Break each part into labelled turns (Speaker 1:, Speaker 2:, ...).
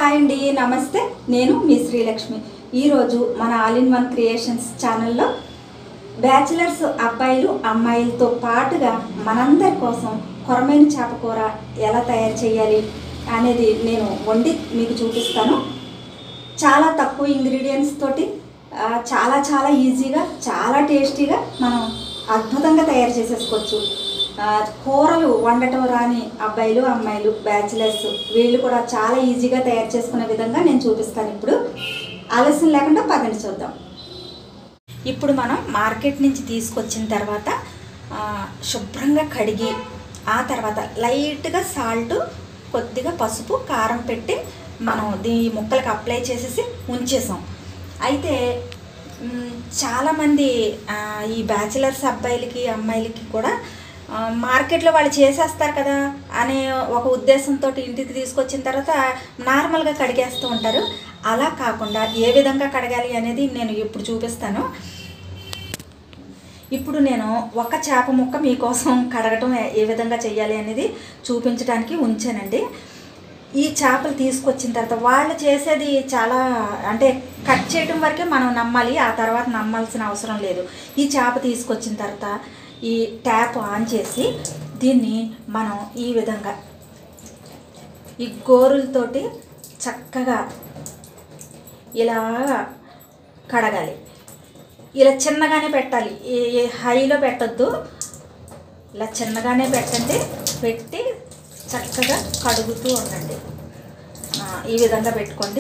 Speaker 1: hi అండి నమస్తే నేను మీ శ్రీలక్ష్మి ఈరోజు మన ఆల్ ఇన్ వన్ క్రియేషన్స్ ఛానల్లో బ్యాచిలర్స్ అబ్బాయిలు అమ్మాయిలతో పాటుగా మనందరి కోసం కొరమైన చేప కూర ఎలా తయారు చేయాలి అనేది నేను వండి మీకు చూపిస్తాను చాలా తక్కువ ఇంగ్రీడియంట్స్ తోటి ఆ, చాలా చాలా ఈజీగా చాలా టేస్టీగా మనం అద్భుతంగా తయారు చేసేసుకోవచ్చు ఆ, కూరలు వండటం రాని అబ్బాయిలు అమ్మాయిలు బ్యాచిలర్స్ వీళ్ళు కూడా చాలా ఈజీగా తయారు చేసుకునే విధంగా నేను చూపిస్తాను ఇప్పుడు ఆలస్యం లేకుండా పదండి చూద్దాం ఇప్పుడు మనం మార్కెట్ నుంచి తీసుకొచ్చిన తర్వాత ఆ, శుభ్రంగా కడిగి ఆ తర్వాత లైట్గా సాల్ట్ కొద్దిగా పసుపు కారం పెట్టి మనం దీ ముక్కలకు అప్లై చేసేసి ఉంచేసాం అయితే మ్, చాలామంది ఆ, ఈ బ్యాచిలర్స్ అబ్బాయిలకి అమ్మాయిలకి కూడా ఆ, మార్కెట్లో వాళ్ళు చేసేస్తారు కదా అనే ఒక ఉద్దేశంతో ఇంటికి తీసుకొచ్చిన తర్వాత నార్మల్గా కడిగేస్తూ ఉంటారు అలా కాకుండా ఏ విధంగా కడగాలి అనేది నేను ఇప్పుడు చూపిస్తాను ఇప్పుడు నేను ఒక చేప ముక్క మీకోసం కడగటం ఏ- ఏ విధంగా చేయాలి అనేది చూపించడానికి ఉంచానండి ఈ చేపలు తీసుకొచ్చిన తర్వాత వాళ్ళు చేసేది చాలా అంటే కట్ చేయడం వరకే మనం నమ్మాలి ఆ తర్వాత నమ్మాల్సిన అవసరం లేదు ఈ చేప తీసుకొచ్చిన తర్వాత ఈ ట్యాప్ ఆన్ చేసి దీన్ని మనం ఈ విధంగా ఈ గోరులతోటి చక్కగా ఇలా కడగాలి ఇలా చిన్నగానే పెట్టాలి ఏ ఏ హైలో పెట్టద్దు ఇలా చిన్నగానే పెట్టండి పెట్టి చక్కగా కడుగుతూ ఉండండి ఆ, ఈ విధంగా పెట్టుకోండి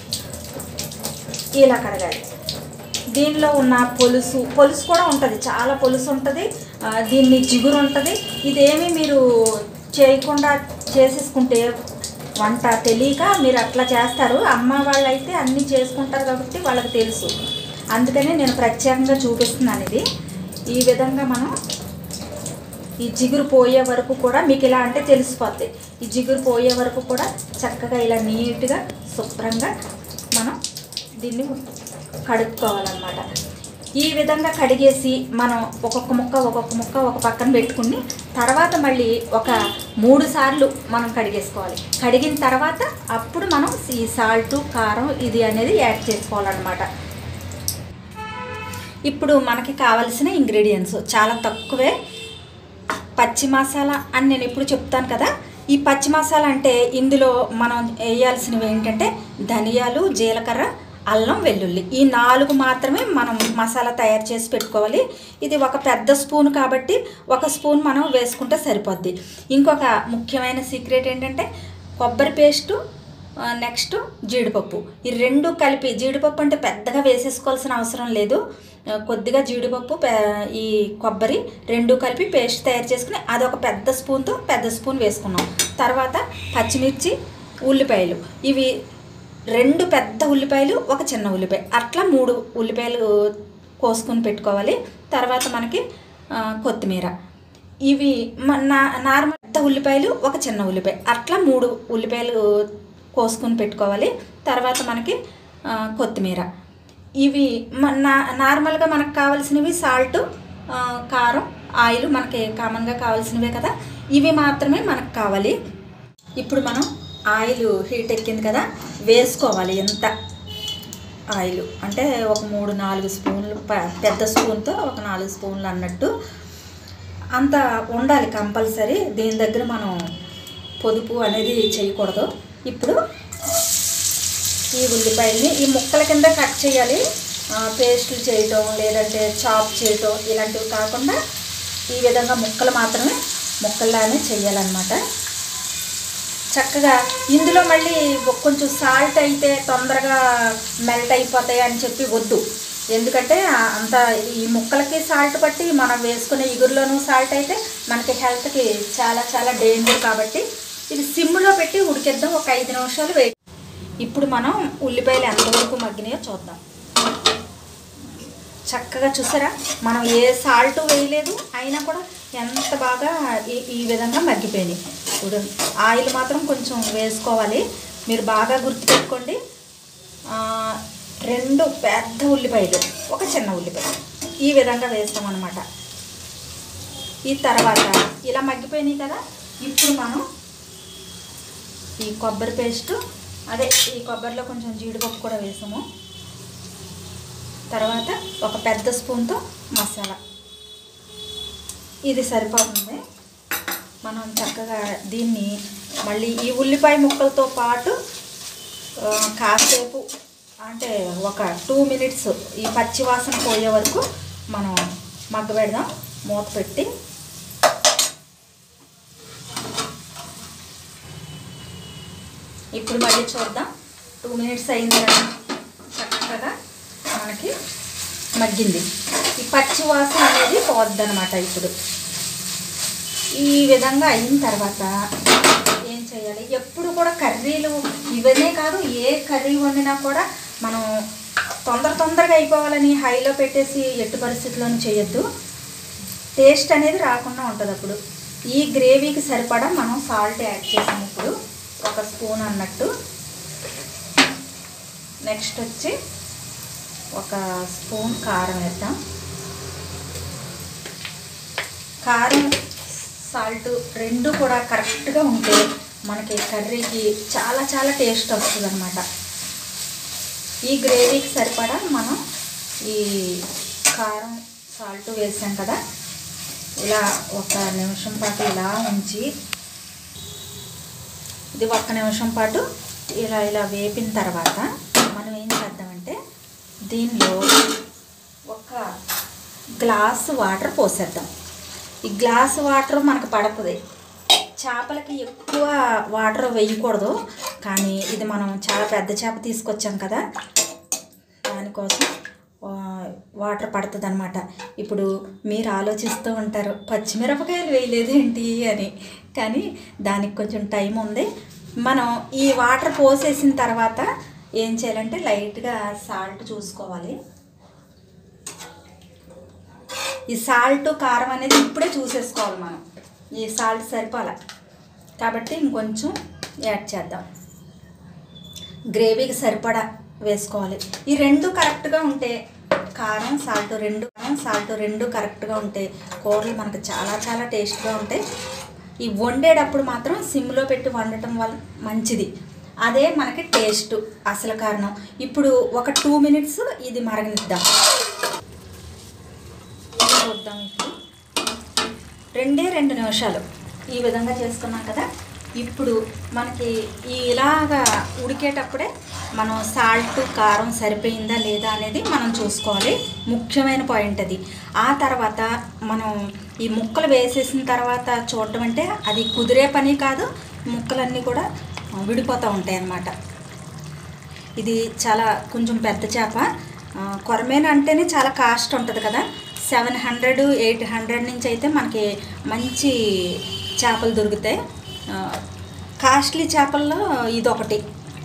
Speaker 1: ఇలా కడగాలి దీనిలో ఉన్న పొలుసు పొలుసు కూడా ఉంటుంది చాలా పొలుసు ఉంటుంది ఆ, దీన్ని జిగురు ఉంటుంది ఇదేమి మీరు చేయకుండా చేసేసుకుంటే వంట తెలియక మీరు అట్లా చేస్తారు అమ్మ వాళ్ళైతే అన్నీ చేసుకుంటారు కాబట్టి వాళ్ళకి తెలుసు అందుకనే నేను ప్రత్యేకంగా చూపిస్తున్నాను ఇది ఈ విధంగా మనం ఈ జిగురు పోయే వరకు కూడా మీకు ఇలా అంటే తెలిసిపోద్ది ఈ జిగురు పోయే వరకు కూడా చక్కగా ఇలా నీట్గా శుభ్రంగా మనం దీన్ని కడుక్కోవాలన్నమాట ఈ విధంగా కడిగేసి మనం ఒక్కొక్క ముక్క ఒక్కొక్క ముక్క ఒక పక్కన పెట్టుకుని తర్వాత మళ్ళీ ఒక మూడు సార్లు మనం కడిగేసుకోవాలి కడిగిన తర్వాత అప్పుడు మనం ఈ సాల్ట్ కారం ఇది అనేది యాడ్ చేసుకోవాలన్నమాట ఇప్పుడు మనకి కావలసిన ఇంగ్రీడియంట్స్ చాలా తక్కువే పచ్చి మసాలా అని నేను ఎప్పుడు చెప్తాను కదా ఈ పచ్చి మసాలా అంటే ఇందులో మనం వేయాల్సినవి ఏంటంటే ధనియాలు జీలకర్ర అల్లం వెల్లుల్లి ఈ నాలుగు మాత్రమే మనం మసాలా తయారు చేసి పెట్టుకోవాలి ఇది ఒక పెద్ద స్పూన్ కాబట్టి ఒక స్పూన్ మనం వేసుకుంటే సరిపోద్ది ఇంకొక ముఖ్యమైన సీక్రెట్ ఏంటంటే కొబ్బరి పేస్టు ఆ, నెక్స్ట్ జీడిపప్పు ఈ రెండు కలిపి జీడిపప్పు అంటే పెద్దగా వేసేసుకోవాల్సిన అవసరం లేదు ఆ, కొద్దిగా జీడిపప్పు పె- ఈ కొబ్బరి రెండు కలిపి పేస్ట్ తయారు చేసుకుని అది ఒక పెద్ద స్పూన్తో పెద్ద స్పూన్ వేసుకున్నాం తర్వాత పచ్చిమిర్చి ఉల్లిపాయలు ఇవి రెండు పెద్ద ఉల్లిపాయలు ఒక చిన్న ఉల్లిపాయ అట్లా మూడు ఉల్లిపాయలు కోసుకొని పెట్టుకోవాలి తర్వాత మనకి ఆ, కొత్తిమీర ఇవి మ- నా నార్మల్ పెద్ద ఉల్లిపాయలు ఒక చిన్న ఉల్లిపాయ అట్లా మూడు ఉల్లిపాయలు కోసుకొని పెట్టుకోవాలి తర్వాత మనకి ఆ, కొత్తిమీర ఇవి మ- నా నార్మల్గా మనకు కావాల్సినవి సాల్ట్ కారం ఆయిల్ మనకి కామన్గా కావాల్సినవే కదా ఇవి మాత్రమే మనకు కావాలి ఇప్పుడు మనం ఆయిల్ హీట్ ఎక్కింది కదా వేసుకోవాలి ఎంత ఆయిల్ అంటే ఒక మూడు నాలుగు స్పూన్లు ప- పెద్ద స్పూన్తో ఒక నాలుగు స్పూన్లు అన్నట్టు అంత ఉండాలి కంపల్సరీ దీని దగ్గర మనం పొదుపు అనేది చేయకూడదు ఇప్పుడు ఈ ఉల్లిపాయల్ని ఈ ముక్కల కింద కట్ చేయాలి ఆ, పేస్టులు చేయటం లేదంటే చాప్ చేయటం ఇలాంటివి కాకుండా ఈ విధంగా ముక్కలు మాత్రమే ముక్కల్లానే చేయాలన్నమాట చక్కగా ఇందులో మళ్ళీ కొంచెం సాల్ట్ అయితే తొందరగా మెల్ట్ అయిపోతాయి అని చెప్పి వద్దు ఎందుకంటే ఆ- అంత ఈ ముక్కలకి సాల్ట్ పట్టి మనం వేసుకునే ఇగురులోనూ సాల్ట్ అయితే మనకి హెల్త్కి చాలా చాలా డేంజర్ కాబట్టి ఇది సిమ్లో పెట్టి ఉడికిద్దాం ఒక ఐదు నిమిషాలు వెయిట్ ఇప్పుడు మనం ఉల్లిపాయలు ఎంతవరకు మగ్గినాయో చూద్దాం చక్కగా చూసారా మనం ఏ సాల్ట్ వేయలేదు అయినా కూడా ఎంత బాగా ఈ ఈ విధంగా మగ్గిపోయినాయి ఇప్పుడు ఆయిల్ మాత్రం కొంచెం వేసుకోవాలి మీరు బాగా గుర్తుపెట్టుకోండి ఆ, రెండు పెద్ద ఉల్లిపాయలు ఒక చిన్న ఉల్లిపాయ ఈ విధంగా వేస్తామన్నమాట ఈ తర్వాత ఇలా మగ్గిపోయినాయి కదా ఇప్పుడు మనం ఈ కొబ్బరి పేస్టు అదే ఈ కొబ్బరిలో కొంచెం జీడిపప్పు కూడా వేసాము తర్వాత ఒక పెద్ద స్పూన్తో మసాలా ఇది సరిపోతుంది మనం చక్కగా దీన్ని మళ్ళీ ఈ ఉల్లిపాయ ముక్కలతో పాటు ఆ, కాసేపు అంటే ఒక టూ మినిట్స్ ఈ పచ్చి వాసన పోయే వరకు మనం మగ్గ పెడదాం మూత పెట్టి ఇప్పుడు మళ్ళీ చూద్దాం టూ మినిట్స్ అయింది కదా చక్కగా మనకి మగ్గింది ఈ పచ్చి వాసన అనేది పోద్ది అనమాట ఇప్పుడు ఈ విధంగా అయిన తర్వాత ఏం చేయాలి ఎప్పుడు కూడా కర్రీలు ఇవన్నీ కాదు ఏ కర్రీ వండినా కూడా మనం తొందర తొందరగా అయిపోవాలని హైలో పెట్టేసి ఎట్టి పరిస్థితుల్లోనూ చేయొద్దు టేస్ట్ అనేది రాకుండా ఉంటుంది అప్పుడు ఈ గ్రేవీకి సరిపడా మనం సాల్ట్ యాడ్ చేసాము ఇప్పుడు ఒక స్పూన్ అన్నట్టు నెక్స్ట్ వచ్చి ఒక స్పూన్ కారం వేద్దాం కారం సాల్ట్ రెండు కూడా కరెక్ట్గా ఉంటే మనకి కర్రీకి చాలా చాలా టేస్ట్ వస్తుంది అనమాట ఈ గ్రేవీకి సరిపడా మనం ఈ కారం సాల్ట్ వేసాం కదా ఇలా ఒక నిమిషం పాటు ఇలా ఉంచి ఇది ఒక్క నిమిషం పాటు ఇలా ఇలా వేపిన తర్వాత మనం ఏం చేద్దామంటే దీనిలో ఒక గ్లాసు వాటర్ పోసేద్దాం ఈ గ్లాస్ వాటర్ మనకు పడుతుంది చేపలకి ఎక్కువ వాటర్ వేయకూడదు కానీ ఇది మనం చాలా పెద్ద చేప తీసుకొచ్చాం కదా దానికోసం ఆ, వాటర్ పడుతుంది అనమాట ఇప్పుడు మీరు ఆలోచిస్తూ ఉంటారు పచ్చిమిరపకాయలు వేయలేదు ఏంటి అని కానీ దానికి కొంచెం టైం ఉంది మనం ఈ వాటర్ పోసేసిన తర్వాత ఏం చేయాలంటే లైట్గా సాల్ట్ చూసుకోవాలి ఈ సాల్ట్ కారం అనేది ఇప్పుడే చూసేసుకోవాలి మనం ఈ సాల్ట్ సరిపోలే కాబట్టి ఇంకొంచెం యాడ్ చేద్దాం గ్రేవీకి సరిపడా వేసుకోవాలి ఈ రెండు కరెక్ట్గా ఉంటే కారం సాల్ట్ రెండు కారం సాల్ట్ రెండు కరెక్ట్గా ఉంటే కూరలు మనకు చాలా చాలా టేస్ట్గా ఉంటాయి ఈ వండేటప్పుడు మాత్రం సిమ్లో పెట్టి వండటం వల్ల మంచిది అదే మనకి టేస్ట్ అసలు కారణం ఇప్పుడు ఒక టూ మినిట్స్ ఇది మరగనిద్దాం చూద్దాం ఇప్పుడు రెండే రెండు నిమిషాలు ఈ విధంగా చేసుకున్నాం కదా ఇప్పుడు మనకి ఈ ఇలాగా ఉడికేటప్పుడే మనం సాల్ట్ కారం సరిపోయిందా లేదా అనేది మనం చూసుకోవాలి ముఖ్యమైన పాయింట్ అది ఆ తర్వాత మనం ఈ ముక్కలు వేసేసిన తర్వాత చూడటం అంటే అది కుదిరే పని కాదు ముక్కలన్నీ కూడా విడిపోతూ ఉంటాయి అన్నమాట ఇది చాలా కొంచెం పెద్ద చేప ఆ, కొరమేను అంటేనే చాలా కాస్ట్ ఉంటుంది కదా సెవెన్ హండ్రెడ్ ఎయిట్ హండ్రెడ్ నుంచి అయితే మనకి మంచి చేపలు దొరుకుతాయి ఆ, కాస్ట్లీ చేపల్లో ఇదొకటి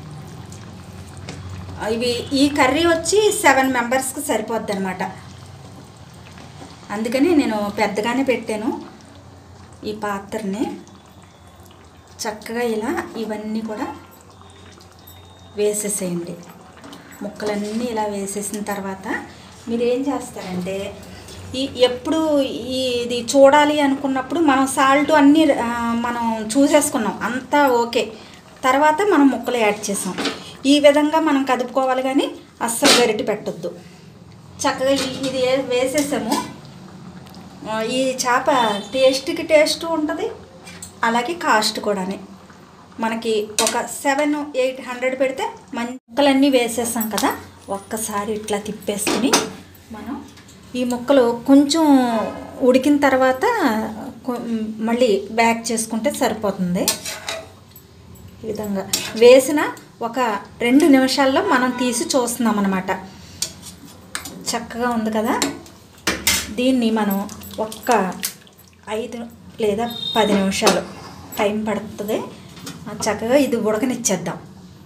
Speaker 1: ఇవి ఈ కర్రీ వచ్చి సెవెన్ మెంబర్స్కి సరిపోద్ది అనమాట అందుకని నేను పెద్దగానే పెట్టాను ఈ పాత్రని చక్కగా ఇలా ఇవన్నీ కూడా వేసేసేయండి ముక్కలన్నీ ఇలా వేసేసిన తర్వాత మీరు ఏం చేస్తారంటే ఈ ఎప్పుడు ఈ ఇది చూడాలి అనుకున్నప్పుడు మనం సాల్ట్ అన్నీ ఆ, మనం చూసేసుకున్నాం అంతా ఓకే తర్వాత మనం ముక్కలు యాడ్ చేసాం ఈ విధంగా మనం కదుపుకోవాలి కానీ అస్సలు గరిటి పెట్టొద్దు చక్కగా ఈ- ఇది ఏ- వేసేసాము ఆ, ఈ చేప టేస్ట్కి టేస్ట్ ఉంటుంది అలాగే కాస్ట్ కూడాని మనకి ఒక సెవెన్ ఎయిట్ హండ్రెడ్ పెడితే మంచి ముక్కలన్నీ వేసేసాం కదా ఒక్కసారి ఇట్లా తిప్పేసుకుని మనం ఈ ముక్కలు కొంచెం ఉడికిన తర్వాత కొ- మళ్ళీ బ్యాక్ చేసుకుంటే సరిపోతుంది ఈ విధంగా వేసిన ఒక రెండు నిమిషాల్లో మనం తీసి చూస్తున్నాం అన్నమాట చక్కగా ఉంది కదా దీన్ని మనం ఒక్క ఐదు లేదా పది నిమిషాలు టైం పడుతుంది ఆ చక్కగా ఇది ఉడకనిచ్చేద్దాం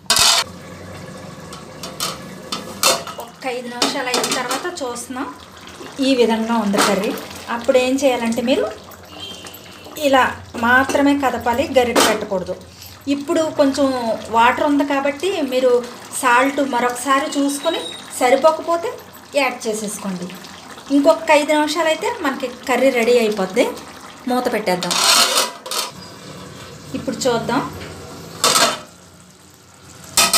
Speaker 1: ఒక్క ఐదు నిమిషాలు అయిన తర్వాత చూస్తున్నాం ఈ విధంగా ఉంది కర్రీ అప్పుడు ఏం చేయాలంటే మీరు ఇలా మాత్రమే కదపాలి గరిట పెట్టకూడదు ఇప్పుడు కొంచెం వాటర్ ఉంది కాబట్టి మీరు సాల్ట్ మరొకసారి చూసుకొని సరిపోకపోతే యాడ్ చేసేసుకోండి ఇంకొక ఐదు నిమిషాలు అయితే మనకి కర్రీ రెడీ అయిపోద్ది మూత పెట్టేద్దాం ఇప్పుడు చూద్దాం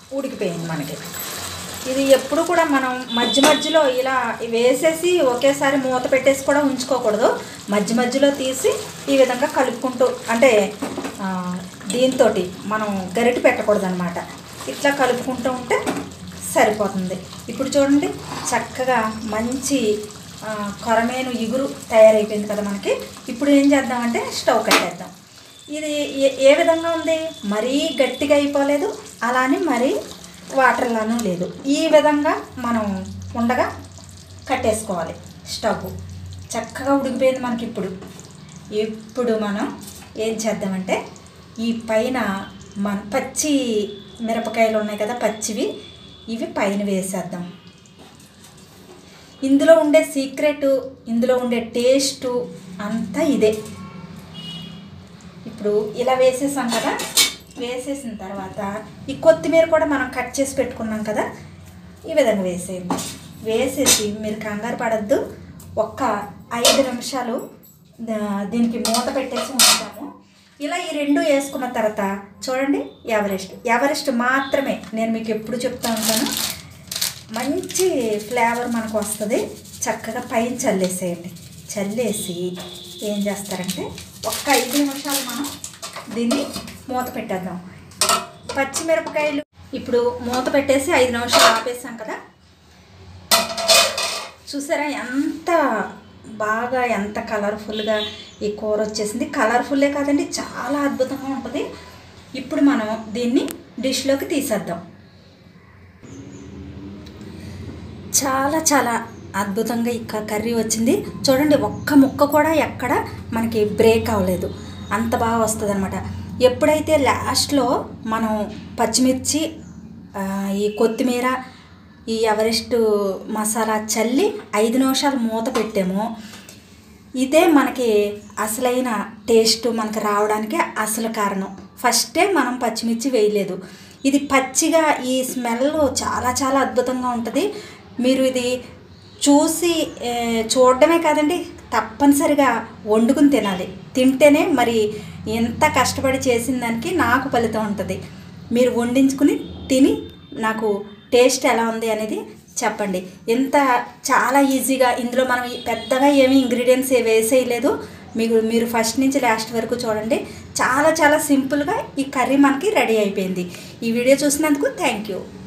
Speaker 1: ఉడికిపోయింది మనకి ఇది ఎప్పుడు కూడా మనం మధ్య మధ్యలో ఇలా వేసేసి ఒకేసారి మూత పెట్టేసి కూడా ఉంచుకోకూడదు మధ్య మధ్యలో తీసి ఈ విధంగా కలుపుకుంటూ అంటే ఆ, దీంతో మనం గరిటె పెట్టకూడదు అనమాట ఇట్లా కలుపుకుంటూ ఉంటే సరిపోతుంది ఇప్పుడు చూడండి చక్కగా మంచి ఆ, కొరమేను ఇగురు తయారైపోయింది కదా మనకి ఇప్పుడు ఏం చేద్దామంటే స్టవ్ కట్టేద్దాం ఇది ఏ ఏ విధంగా ఉంది మరీ గట్టిగా అయిపోలేదు అలానే మరీ వాటర్లోనూ లేదు ఈ విధంగా మనం ఉండగా కట్టేసుకోవాలి స్టవ్ చక్కగా ఉడికిపోయింది మనకి ఇప్పుడు ఇప్పుడు మనం ఏం చేద్దామంటే ఈ పైన మన పచ్చి మిరపకాయలు ఉన్నాయి కదా పచ్చివి ఇవి పైన వేసేద్దాం ఇందులో ఉండే సీక్రెట్ ఇందులో ఉండే టేస్టు అంతా ఇదే ఇప్పుడు ఇలా వేసేసాం కదా వేసేసిన తర్వాత ఈ కొత్తిమీర కూడా మనం కట్ చేసి పెట్టుకున్నాం కదా ఈ విధంగా వేసేయండి వేసేసి మీరు కంగారు పడద్దు ఒక్క ఐదు నిమిషాలు దా- దీనికి మూత పెట్టేసి ఉంచుతాము ఇలా ఈ రెండు వేసుకున్న తర్వాత చూడండి ఎవరెస్ట్ ఎవరెస్ట్ మాత్రమే నేను మీకు ఎప్పుడు చెప్తా ఉంటాను మంచి ఫ్లేవర్ మనకు వస్తుంది చక్కగా పైన చల్లేసేయండి చల్లేసి ఏం చేస్తారంటే ఒక్క ఐదు నిమిషాలు మనం దీన్ని మూత పెట్టేద్దాం పచ్చిమిరపకాయలు ఇప్పుడు మూత పెట్టేసి ఐదు నిమిషాలు ఆపేసాం కదా చూసారా ఎంత బాగా ఎంత కలర్ఫుల్గా ఈ కూర వచ్చేసింది కలర్ఫుల్లే కాదండి చాలా అద్భుతంగా ఉంటుంది ఇప్పుడు మనం దీన్ని డిష్లోకి తీసేద్దాం చాలా చాలా అద్భుతంగా ఈ క- కర్రీ వచ్చింది చూడండి ఒక్క ముక్క కూడా ఎక్కడ మనకి బ్రేక్ అవ్వలేదు అంత బాగా వస్తుంది అనమాట ఎప్పుడైతే లాస్ట్లో మనం పచ్చిమిర్చి ఆ, ఈ కొత్తిమీర ఈ ఎవరెస్ట్ మసాలా చల్లి ఐదు నిమిషాలు మూత పెట్టామో ఇదే మనకి అసలైన టేస్ట్ మనకి రావడానికి అసలు కారణం ఫస్టే మనం పచ్చిమిర్చి వేయలేదు ఇది పచ్చిగా ఈ స్మెల్ చాలా చాలా అద్భుతంగా ఉంటుంది మీరు ఇది చూసి ఏ, చూడడమే కాదండి తప్పనిసరిగా వండుకుని తినాలి తింటేనే మరి ఎంత కష్టపడి చేసిన దానికి నాకు ఫలితం ఉంటుంది మీరు వండించుకుని తిని నాకు టేస్ట్ ఎలా ఉంది అనేది చెప్పండి ఎంత చాలా ఈజీగా ఇందులో మనం ఈ పెద్దగా ఏమీ ఇంగ్రీడియంట్స్ ఏ వేసేయలేదు మీకు మీరు ఫస్ట్ నుంచి లాస్ట్ వరకు చూడండి చాలా చాలా సింపుల్గా ఈ కర్రీ మనకి రెడీ అయిపోయింది ఈ వీడియో చూసినందుకు థ్యాంక్ యూ